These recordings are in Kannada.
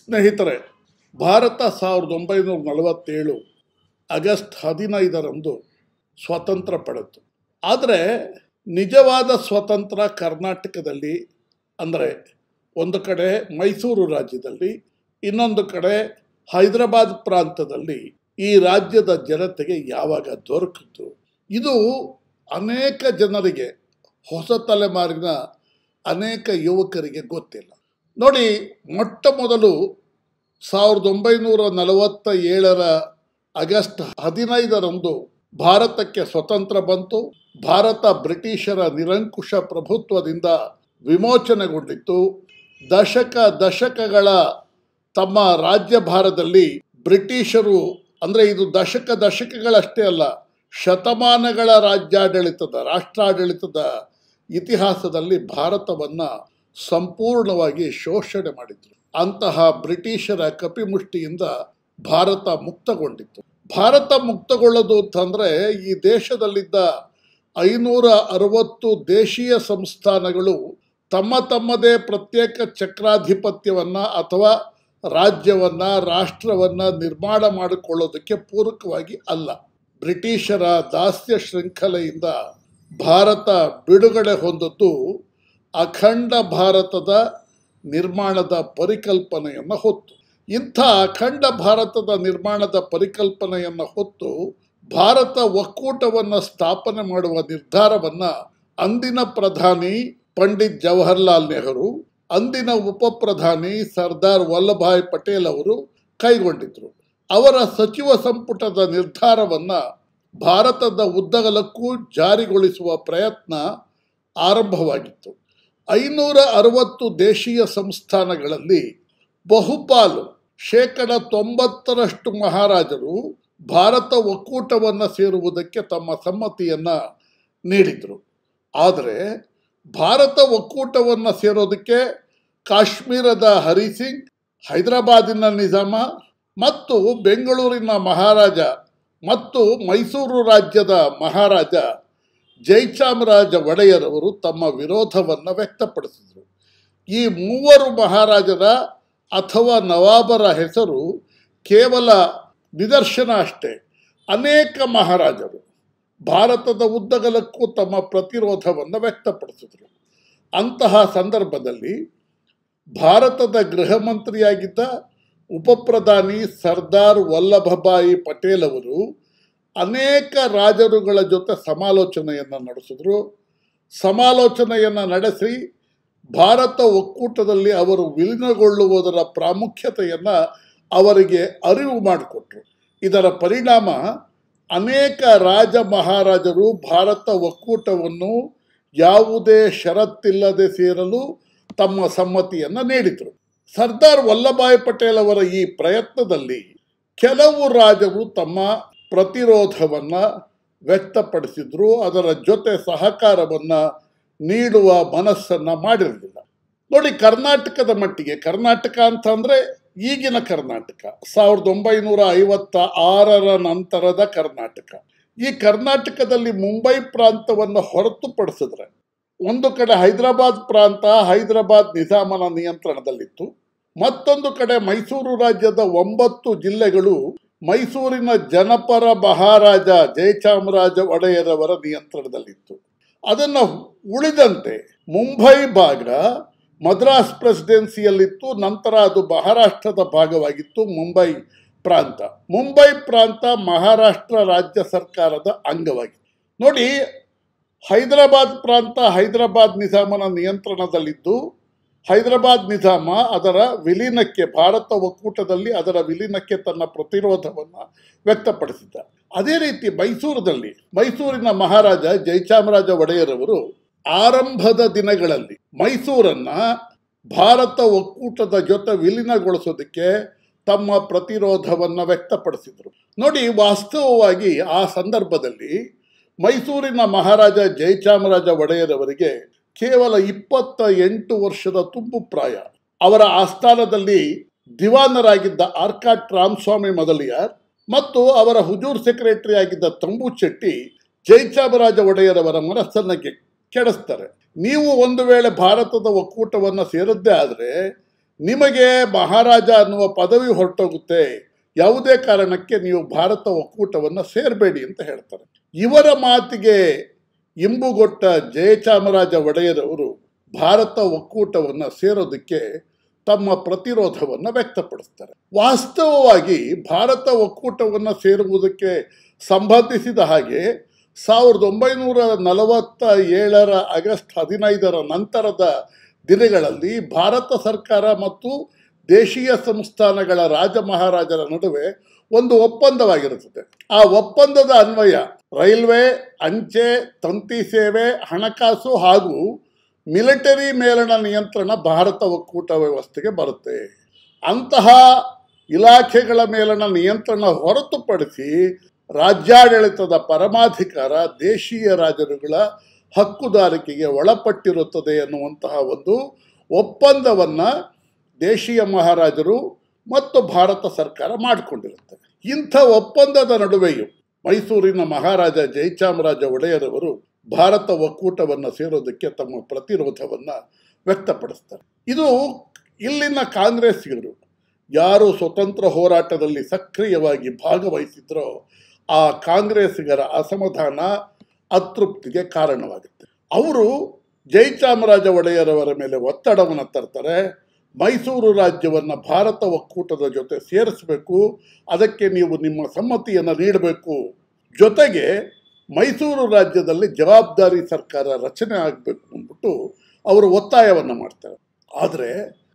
ಸ್ನೇಹಿತರೆ ಭಾರತ ಸಾವಿರದ ಒಂಬೈನೂರ ನಲವತ್ತೇಳು ಆಗಸ್ಟ್ ಹದಿನೈದರಂದು ಸ್ವತಂತ್ರ ಪಡೆತು ಆದರೆ ನಿಜವಾದ ಸ್ವತಂತ್ರ ಕರ್ನಾಟಕದಲ್ಲಿ ಅಂದರೆ ಒಂದು ಕಡೆ ಮೈಸೂರು ರಾಜ್ಯದಲ್ಲಿ ಇನ್ನೊಂದು ಕಡೆ ಹೈದರಾಬಾದ್ ಪ್ರಾಂತದಲ್ಲಿ ಈ ರಾಜ್ಯದ ಜನತೆಗೆ ಯಾವಾಗ ದೊರಕಿತು ಇದು ಅನೇಕ ಜನರಿಗೆ ಹೊಸ ತಲೆಮಾರಿನ ಅನೇಕ ಯುವಕರಿಗೆ ಗೊತ್ತಿಲ್ಲ ನೋಡಿ ಮೊಟ್ಟ ಮೊದಲು ಸಾವಿರದ ಒಂಬೈನೂರ ನಲವತ್ತ ಏಳರ ಆಗಸ್ಟ್ ಹದಿನೈದರಂದು ಭಾರತಕ್ಕೆ ಸ್ವತಂತ್ರ ಬಂತು ಭಾರತ ಬ್ರಿಟಿಷರ ನಿರಂಕುಶ ಪ್ರಭುತ್ವದಿಂದ ವಿಮೋಚನೆಗೊಂಡಿತ್ತು ದಶಕ ದಶಕಗಳ ತಮ್ಮ ರಾಜ್ಯಭಾರದಲ್ಲಿ ಬ್ರಿಟಿಷರು ಅಂದರೆ ಇದು ದಶಕ ದಶಕಗಳಷ್ಟೇ ಅಲ್ಲ ಶತಮಾನಗಳ ರಾಜ್ಯಾಡಳಿತದ ರಾಷ್ಟ್ರಾಡಳಿತದ ಇತಿಹಾಸದಲ್ಲಿ ಭಾರತವನ್ನು ಸಂಪೂರ್ಣವಾಗಿ ಶೋಷಣೆ ಮಾಡಿದ್ರು ಅಂತಹ ಬ್ರಿಟಿಷರ ಕಪಿಮುಷ್ಟಿಯಿಂದ ಭಾರತ ಮುಕ್ತಗೊಂಡಿತ್ತು ಭಾರತ ಮುಕ್ತಗೊಳ್ಳೋದು ಅಂತಂದರೆ ಈ ದೇಶದಲ್ಲಿದ್ದ ಐನೂರ ಅರವತ್ತು ದೇಶೀಯ ಸಂಸ್ಥಾನಗಳು ತಮ್ಮ ತಮ್ಮದೇ ಪ್ರತ್ಯೇಕ ಚಕ್ರಾಧಿಪತ್ಯವನ್ನು ಅಥವಾ ರಾಜ್ಯವನ್ನು ರಾಷ್ಟ್ರವನ್ನು ನಿರ್ಮಾಣ ಮಾಡಿಕೊಳ್ಳೋದಕ್ಕೆ ಪೂರಕವಾಗಿ ಅಲ್ಲ ಬ್ರಿಟಿಷರ ದಾಸ್ಯ ಶೃಂಖಲೆಯಿಂದ ಭಾರತ ಬಿಡುಗಡೆ ಹೊಂದದ್ದು ಅಖಂಡ ಭಾರತದ ನಿರ್ಮಾಣದ ಪರಿಕಲ್ಪನೆಯನ್ನು ಹೊತ್ತು ಇಂಥ ಅಖಂಡ ಭಾರತದ ನಿರ್ಮಾಣದ ಪರಿಕಲ್ಪನೆಯನ್ನು ಹೊತ್ತು ಭಾರತ ಒಕ್ಕೂಟವನ್ನು ಸ್ಥಾಪನೆ ಮಾಡುವ ನಿರ್ಧಾರವನ್ನು ಅಂದಿನ ಪ್ರಧಾನಿ ಪಂಡಿತ್ ಜವಾಹರ್ಲಾಲ್ ನೆಹರು ಅಂದಿನ ಉಪ ಪ್ರಧಾನಿ ಸರ್ದಾರ್ ವಲ್ಲಭಾಯ್ ಪಟೇಲ್ ಅವರು ಕೈಗೊಂಡಿದ್ರು ಅವರ ಸಚಿವ ಸಂಪುಟದ ನಿರ್ಧಾರವನ್ನು ಭಾರತದ ಉದ್ದಗಲಕ್ಕೂ ಜಾರಿಗೊಳಿಸುವ ಪ್ರಯತ್ನ ಆರಂಭವಾಗಿತ್ತು ಐನೂರ ಅರವತ್ತು ದೇಶೀಯ ಸಂಸ್ಥಾನಗಳಲ್ಲಿ ಬಹುಪಾಲು ಶೇಕಡ ತೊಂಬತ್ತರಷ್ಟು ಮಹಾರಾಜರು ಭಾರತ ಒಕ್ಕೂಟವನ್ನು ಸೇರುವುದಕ್ಕೆ ತಮ್ಮ ಸಮ್ಮತಿಯನ್ನು ನೀಡಿದರು ಆದರೆ ಭಾರತ ಒಕ್ಕೂಟವನ್ನು ಸೇರೋದಕ್ಕೆ ಕಾಶ್ಮೀರದ ಹರಿಸಿಂಗ್ ಹೈದರಾಬಾದಿನ ನಿಜಾಮ ಮತ್ತು ಬೆಂಗಳೂರಿನ ಮಹಾರಾಜ ಮತ್ತು ಮೈಸೂರು ರಾಜ್ಯದ ಮಹಾರಾಜ ಜಯಚಾಮರಾಜ ಒಡೆಯರವರು ತಮ್ಮ ವಿರೋಧವನ್ನು ವ್ಯಕ್ತಪಡಿಸಿದರು ಈ ಮೂವರು ಮಹಾರಾಜರ ಅಥವಾ ನವಾಬರ ಹೆಸರು ಕೇವಲ ನಿದರ್ಶನ ಅಷ್ಟೇ ಅನೇಕ ಮಹಾರಾಜರು ಭಾರತದ ಉದ್ದಗಲಕ್ಕೂ ತಮ್ಮ ಪ್ರತಿರೋಧವನ್ನು ವ್ಯಕ್ತಪಡಿಸಿದರು ಅಂತಹ ಸಂದರ್ಭದಲ್ಲಿ ಭಾರತದ ಗೃಹ ಮಂತ್ರಿಯಾಗಿದ್ದ ಉಪಪ್ರಧಾನಿ ಸರ್ದಾರ್ ವಲ್ಲಭಭಾಯಿ ಪಟೇಲ್ ಅವರು ಅನೇಕ ರಾಜರುಗಳ ಜೊತೆ ಸಮಾಲೋಚನೆಯನ್ನು ನಡೆಸಿದ್ರು ಸಮಾಲೋಚನೆಯನ್ನು ನಡೆಸಿ ಭಾರತ ಒಕ್ಕೂಟದಲ್ಲಿ ಅವರು ವಿಲೀನಗೊಳ್ಳುವುದರ ಪ್ರಾಮುಖ್ಯತೆಯನ್ನು ಅವರಿಗೆ ಅರಿವು ಮಾಡಿಕೊಟ್ರು ಇದರ ಪರಿಣಾಮ ಅನೇಕ ರಾಜ ಮಹಾರಾಜರು ಭಾರತ ಒಕ್ಕೂಟವನ್ನು ಯಾವುದೇ ಷರತ್ತಿಲ್ಲದೆ ಸೇರಲು ತಮ್ಮ ಸಮ್ಮತಿಯನ್ನು ನೀಡಿದರು ಸರ್ದಾರ್ ವಲ್ಲಭಾಯ್ ಪಟೇಲ್ ಅವರ ಈ ಪ್ರಯತ್ನದಲ್ಲಿ ಕೆಲವು ರಾಜರು ತಮ್ಮ ಪ್ರತಿರೋಧವನ್ನು ವ್ಯಕ್ತಪಡಿಸಿದ್ರು ಅದರ ಜೊತೆ ಸಹಕಾರವನ್ನು ನೀಡುವ ಮನಸ್ಸನ್ನು ಮಾಡಿರಲಿಲ್ಲ ನೋಡಿ ಕರ್ನಾಟಕದ ಮಟ್ಟಿಗೆ ಕರ್ನಾಟಕ ಅಂತಂದರೆ ಈಗಿನ ಕರ್ನಾಟಕ ಸಾವಿರದ ಒಂಬೈನೂರ ಐವತ್ತ ಆರರ ನಂತರದ ಕರ್ನಾಟಕ ಈ ಕರ್ನಾಟಕದಲ್ಲಿ ಮುಂಬೈ ಪ್ರಾಂತವನ್ನು ಹೊರತುಪಡಿಸಿದ್ರೆ ಒಂದು ಕಡೆ ಹೈದರಾಬಾದ್ ಪ್ರಾಂತ ಹೈದರಾಬಾದ್ ನಿಜಾಮನ ನಿಯಂತ್ರಣದಲ್ಲಿತ್ತು ಮತ್ತೊಂದು ಕಡೆ ಮೈಸೂರು ರಾಜ್ಯದ ಒಂಬತ್ತು ಜಿಲ್ಲೆಗಳು ಮೈಸೂರಿನ ಜನಪರ ಮಹಾರಾಜ ಜಯಚಾಮರಾಜ ಒಡೆಯರವರ ನಿಯಂತ್ರಣದಲ್ಲಿತ್ತು ಅದನ್ನು ಉಳಿದಂತೆ ಮುಂಬೈ ಭಾಗ ಮದ್ರಾಸ್ ಪ್ರೆಸಿಡೆನ್ಸಿಯಲ್ಲಿತ್ತು ನಂತರ ಅದು ಮಹಾರಾಷ್ಟ್ರದ ಭಾಗವಾಗಿತ್ತು ಮುಂಬೈ ಪ್ರಾಂತ ಮುಂಬೈ ಪ್ರಾಂತ ಮಹಾರಾಷ್ಟ್ರ ರಾಜ್ಯ ಸರ್ಕಾರದ ಅಂಗವಾಗಿತ್ತು ನೋಡಿ ಹೈದರಾಬಾದ್ ಪ್ರಾಂತ ಹೈದರಾಬಾದ್ ನಿಜಾಮನ ನಿಯಂತ್ರಣದಲ್ಲಿದ್ದು ಹೈದರಾಬಾದ್ ನಿಜಾಮ ಅದರ ವಿಲೀನಕ್ಕೆ ಭಾರತ ಒಕ್ಕೂಟದಲ್ಲಿ ಅದರ ವಿಲೀನಕ್ಕೆ ತನ್ನ ಪ್ರತಿರೋಧವನ್ನು ವ್ಯಕ್ತಪಡಿಸಿದ್ದ ಅದೇ ರೀತಿ ಮೈಸೂರಿನಲ್ಲಿ ಮೈಸೂರಿನ ಮಹಾರಾಜ ಜಯಚಾಮರಾಜ ಒಡೆಯರವರು ಆರಂಭದ ದಿನಗಳಲ್ಲಿ ಮೈಸೂರನ್ನ ಭಾರತ ಒಕ್ಕೂಟದ ಜೊತೆ ವಿಲೀನಗೊಳಿಸೋದಕ್ಕೆ ತಮ್ಮ ಪ್ರತಿರೋಧವನ್ನು ವ್ಯಕ್ತಪಡಿಸಿದರು ನೋಡಿ ವಾಸ್ತವವಾಗಿ ಆ ಸಂದರ್ಭದಲ್ಲಿ ಮೈಸೂರಿನ ಮಹಾರಾಜ ಜಯಚಾಮರಾಜ ಒಡೆಯರವರಿಗೆ ಕೇವಲ ಇಪ್ಪತ್ತ ಎಂಟು ವರ್ಷದ ತುಂಬು ಪ್ರಾಯ ಅವರ ಆಸ್ಥಾನದಲ್ಲಿ ದಿವಾನರಾಗಿದ್ದ ಆರ್ಕಾಟ್ ರಾಮಸ್ವಾಮಿ ಮೊದಲಿಯಾರ್ ಮತ್ತು ಅವರ ಹುಜೂರ್ ಸೆಕ್ರೆಟರಿ ಆಗಿದ್ದ ತಂಬು ಚೆಟ್ಟಿ ಜಯಚಾಮರಾಜ ಒಡೆಯರವರ ಮನಸ್ಸನ್ನು ಕೆ- ಕೆಡಿಸ್ತಾರೆ ನೀವು ಒಂದು ವೇಳೆ ಭಾರತದ ಒಕ್ಕೂಟವನ್ನು ಸೇರದ್ದೇ ಆದರೆ ನಿಮಗೆ ಮಹಾರಾಜ ಅನ್ನುವ ಪದವಿ ಹೊರಟೋಗುತ್ತೆ ಯಾವುದೇ ಕಾರಣಕ್ಕೆ ನೀವು ಭಾರತ ಒಕ್ಕೂಟವನ್ನು ಸೇರಬೇಡಿ ಅಂತ ಹೇಳ್ತಾರೆ ಇವರ ಮಾತಿಗೆ ಇಂಬುಗೊಟ್ಟ ಜಯಚಾಮರಾಜ ಒಡೆಯರವರು ಭಾರತ ಒಕ್ಕೂಟವನ್ನು ಸೇರೋದಕ್ಕೆ ತಮ್ಮ ಪ್ರತಿರೋಧವನ್ನು ವ್ಯಕ್ತಪಡಿಸ್ತಾರೆ ವಾಸ್ತವವಾಗಿ ಭಾರತ ಒಕ್ಕೂಟವನ್ನು ಸೇರುವುದಕ್ಕೆ ಸಂಬಂಧಿಸಿದ ಹಾಗೆ ಸಾವಿರದ ಒಂಬೈನೂರ ನಲವತ್ತ ಏಳರ ಆಗಸ್ಟ್ ಹದಿನೈದರ ನಂತರದ ದಿನಗಳಲ್ಲಿ ಭಾರತ ಸರ್ಕಾರ ಮತ್ತು ದೇಶೀಯ ಸಂಸ್ಥಾನಗಳ ರಾಜ ಮಹಾರಾಜರ ನಡುವೆ ಒಂದು ಒಪ್ಪಂದವಾಗಿರುತ್ತದೆ ಆ ಒಪ್ಪಂದದ ಅನ್ವಯ ರೈಲ್ವೆ ಅಂಚೆ ತಂತಿ ಸೇವೆ ಹಣಕಾಸು ಹಾಗೂ ಮಿಲಿಟರಿ ಮೇಲಣ ನಿಯಂತ್ರಣ ಭಾರತ ಒಕ್ಕೂಟ ವ್ಯವಸ್ಥೆಗೆ ಬರುತ್ತೆ ಅಂತಹ ಇಲಾಖೆಗಳ ಮೇಲಣ ನಿಯಂತ್ರಣ ಹೊರತುಪಡಿಸಿ ರಾಜ್ಯಾಡಳಿತದ ಪರಮಾಧಿಕಾರ ದೇಶೀಯ ರಾಜರುಗಳ ಹಕ್ಕುದಾರಿಕೆಗೆ ಒಳಪಟ್ಟಿರುತ್ತದೆ ಎನ್ನುವಂತಹ ಒಂದು ಒಪ್ಪಂದವನ್ನು ದೇಶೀಯ ಮಹಾರಾಜರು ಮತ್ತು ಭಾರತ ಸರ್ಕಾರ ಮಾಡಿಕೊಂಡಿರುತ್ತೆ ಇಂಥ ಒಪ್ಪಂದದ ನಡುವೆಯೂ ಮೈಸೂರಿನ ಮಹಾರಾಜ ಜಯಚಾಮರಾಜ ಒಡೆಯರವರು ಭಾರತ ಒಕ್ಕೂಟವನ್ನು ಸೇರೋದಕ್ಕೆ ತಮ್ಮ ಪ್ರತಿರೋಧವನ್ನು ವ್ಯಕ್ತಪಡಿಸ್ತಾರೆ ಇದು ಇಲ್ಲಿನ ಕಾಂಗ್ರೆಸ್ಸಿಗರು ಯಾರು ಸ್ವತಂತ್ರ ಹೋರಾಟದಲ್ಲಿ ಸಕ್ರಿಯವಾಗಿ ಭಾಗವಹಿಸಿದ್ರೋ ಆ ಕಾಂಗ್ರೆಸ್ಸಿಗರ ಅಸಮಾಧಾನ ಅತೃಪ್ತಿಗೆ ಕಾರಣವಾಗುತ್ತೆ ಅವರು ಜಯಚಾಮರಾಜ ಒಡೆಯರವರ ಮೇಲೆ ಒತ್ತಡವನ್ನು ತರ್ತಾರೆ ಮೈಸೂರು ರಾಜ್ಯವನ್ನು ಭಾರತ ಒಕ್ಕೂಟದ ಜೊತೆ ಸೇರಿಸಬೇಕು ಅದಕ್ಕೆ ನೀವು ನಿಮ್ಮ ಸಮ್ಮತಿಯನ್ನು ನೀಡಬೇಕು ಜೊತೆಗೆ ಮೈಸೂರು ರಾಜ್ಯದಲ್ಲಿ ಜವಾಬ್ದಾರಿ ಸರ್ಕಾರ ರಚನೆ ಆಗಬೇಕು ಅಂದ್ಬಿಟ್ಟು ಅವರು ಒತ್ತಾಯವನ್ನು ಮಾಡ್ತಾರೆ ಆದರೆ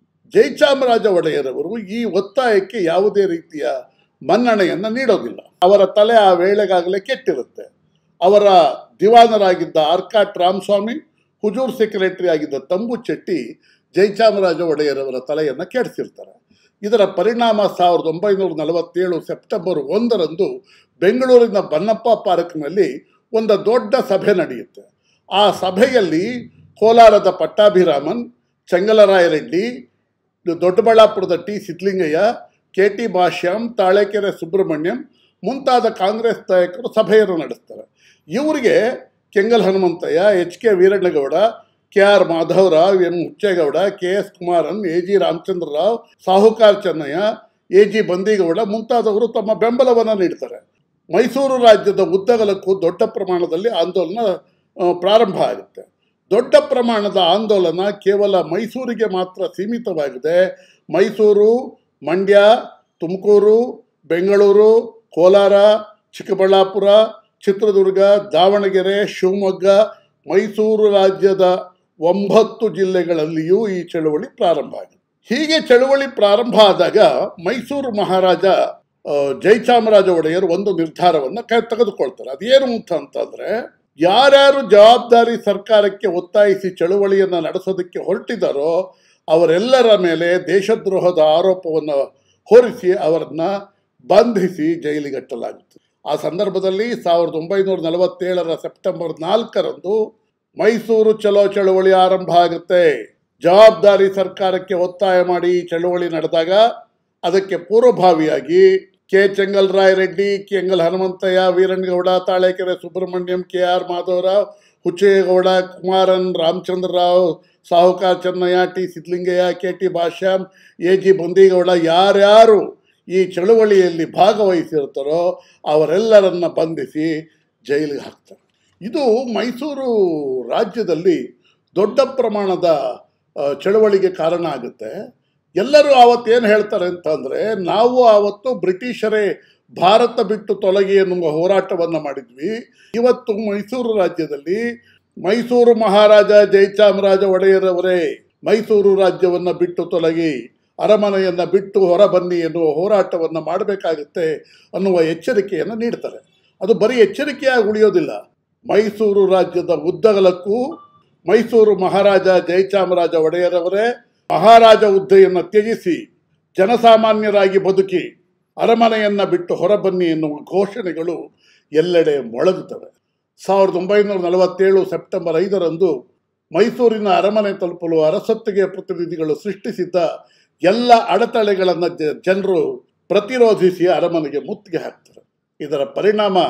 ಜಯಚಾಮರಾಜ ಒಡೆಯರವರು ಈ ಒತ್ತಾಯಕ್ಕೆ ಯಾವುದೇ ರೀತಿಯ ಮನ್ನಣೆಯನ್ನು ನೀಡೋದಿಲ್ಲ ಅವರ ತಲೆ ಆ ವೇಳೆಗಾಗಲೇ ಕೆಟ್ಟಿರುತ್ತೆ ಅವರ ದಿವಾನರಾಗಿದ್ದ ಆರ್ಕಾಟ್ ರಾಮಸ್ವಾಮಿ ಹುಜೂರ್ ಸೆಕ್ರೆಟರಿ ಆಗಿದ್ದ ತಂಬು ಚೆಟ್ಟಿ ಜಯಚಾಮರಾಜ ಒಡೆಯರವರ ತಲೆಯನ್ನು ಕೆಡಿಸಿರ್ತಾರೆ ಇದರ ಪರಿಣಾಮ ಸಾವಿರದ ಒಂಬೈನೂರ ನಲವತ್ತೇಳು ಸೆಪ್ಟೆಂಬರ್ ಒಂದರಂದು ಬೆಂಗಳೂರಿನ ಬನ್ನಪ್ಪ ಪಾರ್ಕ್ನಲ್ಲಿ ಒಂದು ದೊಡ್ಡ ಸಭೆ ನಡೆಯುತ್ತೆ ಆ ಸಭೆಯಲ್ಲಿ ಕೋಲಾರದ ಪಟ್ಟಾಭಿರಾಮನ್ ಚೆಂಗಲರಾಯರೆಡ್ಡಿ ದೊಡ್ಡಬಳ್ಳಾಪುರದ T Siddalingaiah K T Bhashyam Talekere Subramanyam ಮುಂತಾದ ಕಾಂಗ್ರೆಸ್ ನಾಯಕರು ಸಭೆಯನ್ನು ನಡೆಸ್ತಾರೆ ಇವರಿಗೆ Kengal Hanumanthaiah H K Veerannagowda K R Madhavarao M Huchegowda K S Kumaran A G Ramachandra Rao Sahukar Chennaiah A G Bandigowda ಮುಂತಾದವರು ತಮ್ಮ ಬೆಂಬಲವನ್ನು ನೀಡ್ತಾರೆ ಮೈಸೂರು ರಾಜ್ಯದ ಉದ್ದಗಲಕ್ಕೂ ದೊಡ್ಡ ಪ್ರಮಾಣದಲ್ಲಿ ಆಂದೋಲನ ಆ, ಪ್ರಾರಂಭ ಆಗುತ್ತೆ ದೊಡ್ಡ ಪ್ರಮಾಣದ ಆಂದೋಲನ ಕೇವಲ ಮೈಸೂರಿಗೆ ಮಾತ್ರ ಸೀಮಿತವಾಗಿದೆ ಮೈಸೂರು ಮಂಡ್ಯ ತುಮಕೂರು ಬೆಂಗಳೂರು ಕೋಲಾರ ಚಿಕ್ಕಬಳ್ಳಾಪುರ ಚಿತ್ರದುರ್ಗ ದಾವಣಗೆರೆ ಶಿವಮೊಗ್ಗ ಮೈಸೂರು ರಾಜ್ಯದ ಒಂಬತ್ತು ಜಿಲ್ಲೆಗಳಲ್ಲಿಯೂ ಈ ಚಳುವಳಿ ಪ್ರಾರಂಭ ಆಗಿದೆ ಹೀಗೆ ಚಳುವಳಿ ಪ್ರಾರಂಭ ಆದಾಗ ಮೈಸೂರು ಮಹಾರಾಜ ಆ, ಜಯಚಾಮರಾಜ ಒಡೆಯರ್ ಒಂದು ನಿರ್ಧಾರವನ್ನು ಕೈ ತೆಗೆದುಕೊಳ್ತಾರೆ ಅದೇನು ಅಂತ ಅಂತಂದ್ರೆ ಯಾರ್ಯಾರು ಜವಾಬ್ದಾರಿ ಸರ್ಕಾರಕ್ಕೆ ಒತ್ತಾಯಿಸಿ ಚಳುವಳಿಯನ್ನು ನಡೆಸೋದಕ್ಕೆ ಹೊರಟಿದ್ದಾರೋ ಅವರೆಲ್ಲರ ಮೇಲೆ ದೇಶದ್ರೋಹದ ಆರೋಪವನ್ನು ಹೊರಿಸಿ ಅವರನ್ನ ಬಂಧಿಸಿ ಜೈಲಿಗಟ್ಟಲಾಗುತ್ತೆ ಆ ಸಂದರ್ಭದಲ್ಲಿ ಸಾವಿರದ ಒಂಬೈನೂರ ನಲವತ್ತೇಳರ ಸೆಪ್ಟೆಂಬರ್ ನಾಲ್ಕರಂದು ಮೈಸೂರು ಚಲೋ ಚಳುವಳಿ ಆರಂಭ ಆಗುತ್ತೆ ಜವಾಬ್ದಾರಿ ಸರ್ಕಾರಕ್ಕೆ ಒತ್ತಾಯ ಮಾಡಿ ಈ ಚಳುವಳಿ ನಡೆದಾಗ ಅದಕ್ಕೆ ಪೂರ್ವಭಾವಿಯಾಗಿ K Chengalraya Reddy Kengal Hanumanthaiah Veerannagowda Talekere Subramanyam K R Madhavarao Huchegowda Kumaran Ramachandra Rao Sahukar Chennaiah T Siddalingaiah K T Bhashyam A G Bandigowda ಯಾರ್ಯಾರು ಈ ಚಳುವಳಿಯಲ್ಲಿ ಭಾಗವಹಿಸಿರ್ತಾರೋ ಅವರೆಲ್ಲರನ್ನ ಬಂಧಿಸಿ ಜೈಲಿಗೆ ಹಾಕ್ತಾರೆ ಇದು ಮೈಸೂರು ರಾಜ್ಯದಲ್ಲಿ ದೊಡ್ಡ ಪ್ರಮಾಣದ ಆ, ಚಳುವಳಿಗೆ ಕಾರಣ ಆಗುತ್ತೆ ಎಲ್ಲರೂ ಆವತ್ತೇನು ಹೇಳ್ತಾರೆ ಅಂತಂದರೆ ನಾವು ಆವತ್ತು ಬ್ರಿಟಿಷರೇ ಭಾರತ ಬಿಟ್ಟು ತೊಲಗಿ ಎನ್ನುವ ಹೋರಾಟವನ್ನು ಮಾಡಿದ್ವಿ ಇವತ್ತು ಮೈಸೂರು ರಾಜ್ಯದಲ್ಲಿ ಮೈಸೂರು ಮಹಾರಾಜ ಜಯಚಾಮರಾಜ ಒಡೆಯರವರೇ ಮೈಸೂರು ರಾಜ್ಯವನ್ನು ಬಿಟ್ಟು ತೊಲಗಿ ಅರಮನೆಯನ್ನು ಬಿಟ್ಟು ಹೊರಬನ್ನಿ ಎನ್ನುವ ಹೋರಾಟವನ್ನು ಮಾಡಬೇಕಾಗುತ್ತೆ ಅನ್ನುವ ಎಚ್ಚರಿಕೆಯನ್ನು ನೀಡ್ತಾರೆ ಅದು ಬರೀ ಎಚ್ಚರಿಕೆಯಾಗಿ ಉಳಿಯೋದಿಲ್ಲ ಮೈಸೂರು ರಾಜ್ಯದ ಉದ್ದಗಲಕ್ಕೂ ಮೈಸೂರು ಮಹಾರಾಜ ಜಯಚಾಮರಾಜ ಒಡೆಯರವರೇ ಮಹಾರಾಜ ಹುದ್ದೆಯನ್ನು ತ್ಯಜಿಸಿ ಜನಸಾಮಾನ್ಯರಾಗಿ ಬದುಕಿ ಅರಮನೆಯನ್ನು ಬಿಟ್ಟು ಹೊರಬನ್ನಿ ಎನ್ನುವ ಘೋಷಣೆಗಳು ಎಲ್ಲೆಡೆ ಮೊಳಗುತ್ತವೆ ಸಾವಿರದ ಒಂಬೈನೂರ ನಲವತ್ತೇಳು ಸೆಪ್ಟೆಂಬರ್ ಐದರಂದು ಮೈಸೂರಿನ ಅರಮನೆ ತಲುಪಲು ಅರಸೊತ್ತಿಗೆ ಪ್ರತಿನಿಧಿಗಳು ಸೃಷ್ಟಿಸಿದ್ದ ಎಲ್ಲ ಅಡೆತಡೆಗಳನ್ನು ಜ ಜನರು ಪ್ರತಿರೋಧಿಸಿ ಅರಮನೆಗೆ ಮುತ್ತಿಗೆ ಹಾಕ್ತಾರೆ ಇದರ ಪರಿಣಾಮ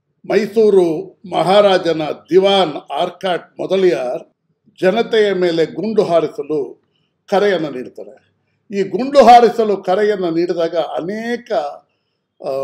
ಮೈಸೂರು ಮಹಾರಾಜನ ದಿವಾನ್ ಆರ್ಕಾಟ್ ಮೊದಲಿಯಾರ್ ಜನತೆಯ ಮೇಲೆ ಗುಂಡು ಹಾರಿಸಲು ಕರೆಯನ್ನು ನೀಡ್ತಾರೆ ಈ ಗುಂಡು ಹಾರಿಸಲು ಕರೆಯನ್ನು ನೀಡಿದಾಗ ಅನೇಕ ಆ,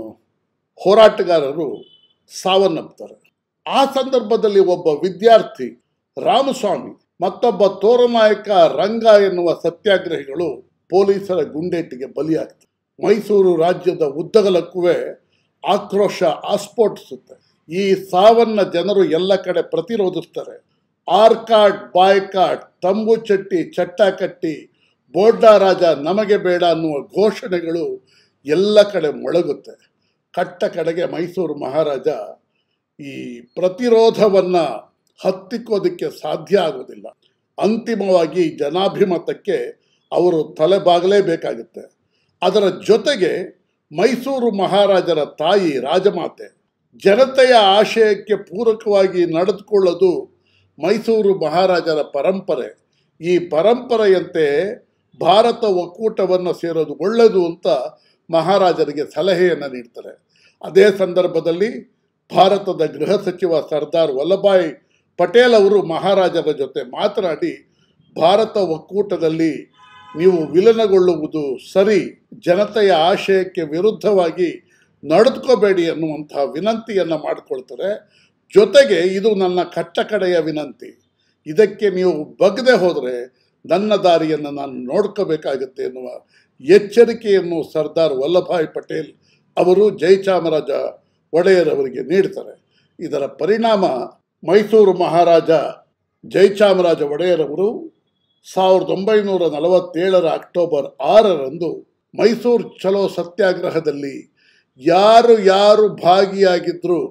ಹೋರಾಟಗಾರರು ಸಾವನ್ನಪ್ತಾರೆ ಆ ಸಂದರ್ಭದಲ್ಲಿ ಒಬ್ಬ ವಿದ್ಯಾರ್ಥಿ ರಾಮಸ್ವಾಮಿ ಮತ್ತೊಬ್ಬ ತೋರನಾಯಕ ರಂಗ ಎನ್ನುವ ಸತ್ಯಾಗ್ರಹಿಗಳು ಪೊಲೀಸರ ಗುಂಡೇಟಿಗೆ ಬಲಿಯಾಗ್ತಾರೆ ಮೈಸೂರು ರಾಜ್ಯದ ಉದ್ದಗಲಕ್ಕೂ ಆಕ್ರೋಶ ಆಸ್ಫೋಟಿಸುತ್ತೆ ಈ ಸಾವನ್ನ ಜನರು ಎಲ್ಲ ಕಡೆ ಪ್ರತಿರೋಧಿಸ್ತಾರೆ ಆರ್ಕಾಟ್ ಬಾಯ್ಕಾಟ್ ತಂಬು ಚಟ್ಟಿ ಚಟ್ಟ ಕಟ್ಟಿ ಬೋಡ್ಡ ರಾಜ ನಮಗೆ ಬೇಡ ಅನ್ನುವ ಘೋಷಣೆಗಳು ಎಲ್ಲ ಕಡೆ ಮೊಳಗುತ್ತೆ ಕಟ್ಟ ಕಡೆಗೆ ಮೈಸೂರು ಮಹಾರಾಜ ಈ ಪ್ರತಿರೋಧವನ್ನು ಹತ್ತಿಕ್ಕೋದಕ್ಕೆ ಸಾಧ್ಯ ಆಗೋದಿಲ್ಲ ಅಂತಿಮವಾಗಿ ಜನಾಭಿಮತಕ್ಕೆ ಅವರು ತಲೆಬಾಗಲೇಬೇಕಾಗುತ್ತೆ ಅದರ ಜೊತೆಗೆ ಮೈಸೂರು ಮಹಾರಾಜರ ತಾಯಿ ರಾಜಮಾತೆ ಜನತೆಯ ಆಶಯಕ್ಕೆ ಪೂರಕವಾಗಿ ನಡೆದುಕೊಳ್ಳೋದು ಮೈಸೂರು ಮಹಾರಾಜರ ಪರಂಪರೆ ಈ ಪರಂಪರೆಯಂತೆ ಭಾರತ ಒಕ್ಕೂಟವನ್ನು ಸೇರೋದು ಒಳ್ಳೆಯದು ಅಂತ ಮಹಾರಾಜರಿಗೆ ಸಲಹೆಯನ್ನು ನೀಡ್ತಾರೆ ಅದೇ ಸಂದರ್ಭದಲ್ಲಿ ಭಾರತದ ಗೃಹ ಸಚಿವ ಸರ್ದಾರ್ ವಲ್ಲಭಾಯ್ ಪಟೇಲ್ ಅವರು ಮಹಾರಾಜರ ಜೊತೆ ಮಾತನಾಡಿ ಭಾರತ ಒಕ್ಕೂಟದಲ್ಲಿ ನೀವು ವಿಲನಗೊಳ್ಳುವುದು ಸರಿ ಜನತೆಯ ಆಶಯಕ್ಕೆ ವಿರುದ್ಧವಾಗಿ ನಡೆದುಕೋಬೇಡಿ ಅನ್ನುವಂತಹ ವಿನಂತಿಯನ್ನು ಮಾಡಿಕೊಳ್ತಾರೆ ಜೊತೆಗೆ ಇದು ನನ್ನ ಕಟ್ಟಕಡೆಯ ವಿನಂತಿ ಇದಕ್ಕೆ ನೀವು ಬಗ್ಗದೆ ಹೋದರೆ ನನ್ನ ದಾರಿಯನ್ನು ನಾನು ನೋಡ್ಕೋಬೇಕಾಗುತ್ತೆ ಎನ್ನುವ ಎಚ್ಚರಿಕೆಯನ್ನು ಸರ್ದಾರ್ ವಲ್ಲಭಾಯ್ ಪಟೇಲ್ ಅವರು ಜಯಚಾಮರಾಜ ಒಡೆಯರ್ ಅವರಿಗೆ ನೀಡ್ತಾರೆ ಇದರ ಪರಿಣಾಮ ಮೈಸೂರು ಮಹಾರಾಜ ಜಯಚಾಮರಾಜ ಒಡೆಯರವರು ಸಾವಿರದ ಒಂಬೈನೂರ ನಲವತ್ತೇಳರ ಅಕ್ಟೋಬರ್ ಆರರಂದು ಮೈಸೂರು ಚಲೋ ಸತ್ಯಾಗ್ರಹದಲ್ಲಿ ಯಾರು ಯಾರು ಭಾಗಿಯಾಗಿದ್ದರು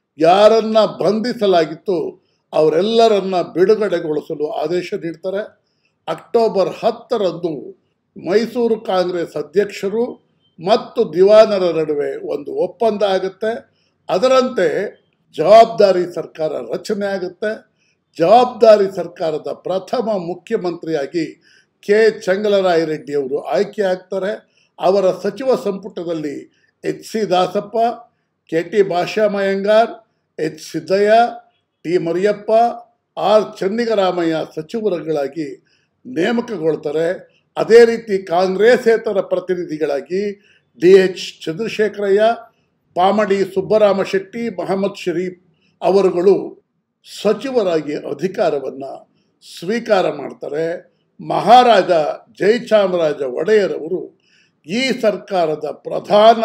ಯಾರನ್ನ ಬಂಧಿಸಲಾಗಿತ್ತು ಅವರೆಲ್ಲರನ್ನ ಬಿಡುಗಡೆಗೊಳಿಸಲು ಆದೇಶ ನೀಡ್ತಾರೆ ಅಕ್ಟೋಬರ್ ಹತ್ತರಂದು ಮೈಸೂರು ಕಾಂಗ್ರೆಸ್ ಅಧ್ಯಕ್ಷರು ಮತ್ತು ದಿವಾನರ ನಡುವೆ ಒಂದು ಒಪ್ಪಂದ ಆಗುತ್ತೆ ಅದರಂತೆ ಜವಾಬ್ದಾರಿ ಸರ್ಕಾರ ರಚನೆ ಆಗುತ್ತೆ ಜವಾಬ್ದಾರಿ ಸರ್ಕಾರದ ಪ್ರಥಮ ಮುಖ್ಯಮಂತ್ರಿಯಾಗಿ ಕೆ ಚೆಂಗಲರಾಯ ರೆಡ್ಡಿಯವರು ಆಯ್ಕೆ ಆಗ್ತಾರೆ ಅವರ ಸಚಿವ ಸಂಪುಟದಲ್ಲಿ H C Dasappa K T Bhashyam Iyengar H Siddaiah T Mariyappa R Channigaramaiah ಸಚಿವರುಗಳಾಗಿ ನೇಮಕಗೊಳ್ತಾರೆ ಅದೇ ರೀತಿ ಕಾಂಗ್ರೆಸ್ಸೇತರ ಪ್ರತಿನಿಧಿಗಳಾಗಿ ಡಿ ಎಚ್ ಚಂದ್ರಶೇಖರಯ್ಯ ಪಾಮಡಿ ಸುಬ್ಬರಾಮ ಶೆಟ್ಟಿ ಮಹಮ್ಮದ್ ಶರೀಫ್ ಅವರುಗಳು ಸಚಿವರಾಗಿ ಅಧಿಕಾರವನ್ನು ಸ್ವೀಕಾರ ಮಾಡ್ತಾರೆ ಮಹಾರಾಜ ಜಯಚಾಮರಾಜ ಒಡೆಯರವರು ಈ ಸರ್ಕಾರದ ಪ್ರಧಾನ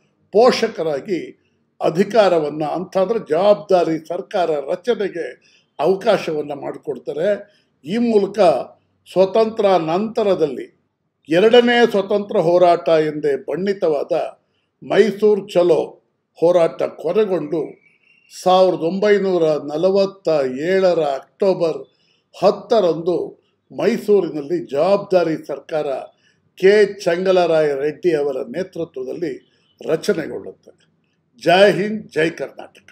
ಪೋಷಕರಾಗಿ ಅಧಿಕಾರವನ್ನು ಅಂತಂದರೆ ಜವಾಬ್ದಾರಿ ಸರ್ಕಾರ ರಚನೆಗೆ ಅವಕಾಶವನ್ನು ಮಾಡಿಕೊಡ್ತಾರೆ ಈ ಮೂಲಕ ಸ್ವತಂತ್ರ ನಂತರದಲ್ಲಿ ಎರಡನೇ ಸ್ವತಂತ್ರ ಹೋರಾಟ ಎಂದೇ ಬಣ್ಣಿತವಾದ ಮೈಸೂರು ಚಲೋ ಹೋರಾಟ ಕೊನೆಗೊಂಡು ಸಾವಿರದ ಒಂಬೈನೂರ ನಲವತ್ತ ಏಳರ ಅಕ್ಟೋಬರ್ ಹತ್ತರಂದು ಮೈಸೂರಿನಲ್ಲಿ ಜವಾಬ್ದಾರಿ ಸರ್ಕಾರ ಕೆ ಚಂಗಲರಾಯ ರೆಡ್ಡಿ ಅವರ ನೇತೃತ್ವದಲ್ಲಿ ರಚನೆಗೊಳ್ಳುತ್ತದೆ ಜೈ ಹಿಂದ್ ಜೈ ಕರ್ನಾಟಕ